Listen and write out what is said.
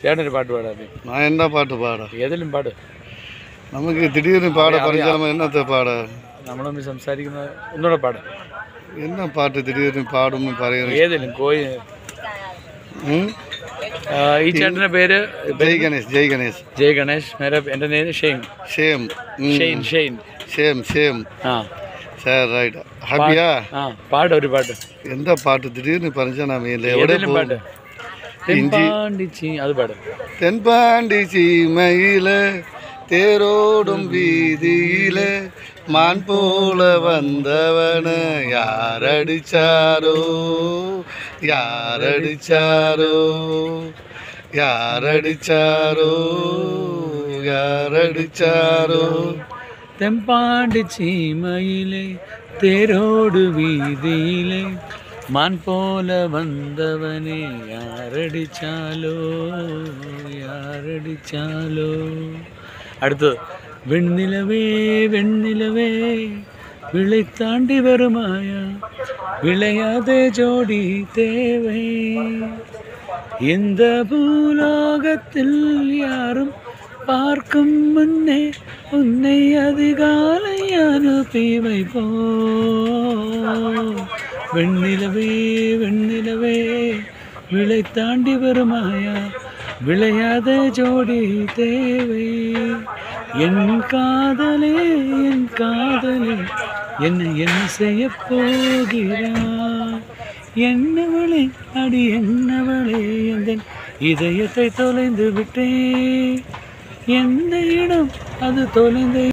ചേട്ടനൊരു പാട്ട് പാടാതെ நான் என்ன பாட்டு பாட ഏതെങ്കിലും പാട് நமக்கு திடீர்னு பாட பறிஞ்சாம என்னத்தை பாட നമ്മൾ തമ്മിൽ സംസാരിക്കുന്ന ഒന്നുകൂടെ പാട് என்ன பாட்டு திடீர்னு பாடும்னு പറയുന്നത് ഏതെങ്കിലും കോയി ம்? ആ, ഈ ചേട്ടൻ്റെ പേര് ஜெய் கணேஷ் ஜெய் கணேஷ் ജയ് ഗണേഷ് മേരെ എൻ്റെ നേര് ഷെയ്ൻ சேம் ம். ഷെയ്ൻ ഷെയ്ൻ சேம் சேம் ആ சரி ரைட் ஹாப்பியா ആ പാട് ഒരു പാട്ട് எந்த பாட்டு திடீர்னு பறிஞ்சா நாம இல்லை எവിടെ ഏതെങ്കിലും പാട്ട് ഇഞ്ചി. പാണ്ടിച്ചി അത് പാട് தென்பாண்டி சீமையில தேரோடும் வீதியில மான் போல வந்தவன யார் அடிச்சாரோ யார் அடிச்சாரோ யார் அடிச்சாரோ யார் அடிச்சாரோ തെമ്പാണ്ടി ചീമയിലെ തേരോട് വീതിയിലെ മാൻ പോലെ വന്നവനെ യാരടിച്ചാലോ യാരടിച്ചാലോ അടുത്തത് വെണ്ണിലവേ വെണ്ണിലവേ വിളിത്താണ്ടി വരുമായ വിളയാതെ ജോഡി തേവേ இந்த பூலோகத்தில் யாரும் பார்க்கும் முன்னே உன்னை அதிகாலை அனுப்பி வைப்போ வெண்ணிலவே வெண்ணிலவே விளை தாண்டி வருமாயா விளையாத ஜோடி தேவை என் காதலே என் காதலே என்ன என்ன செய்ய போகிறாய் என்னவளே அடி என்னவளே எந்தன் இதயத்தை தொலைந்து விட்டேன் எந்த இடம் அது தொலைந்து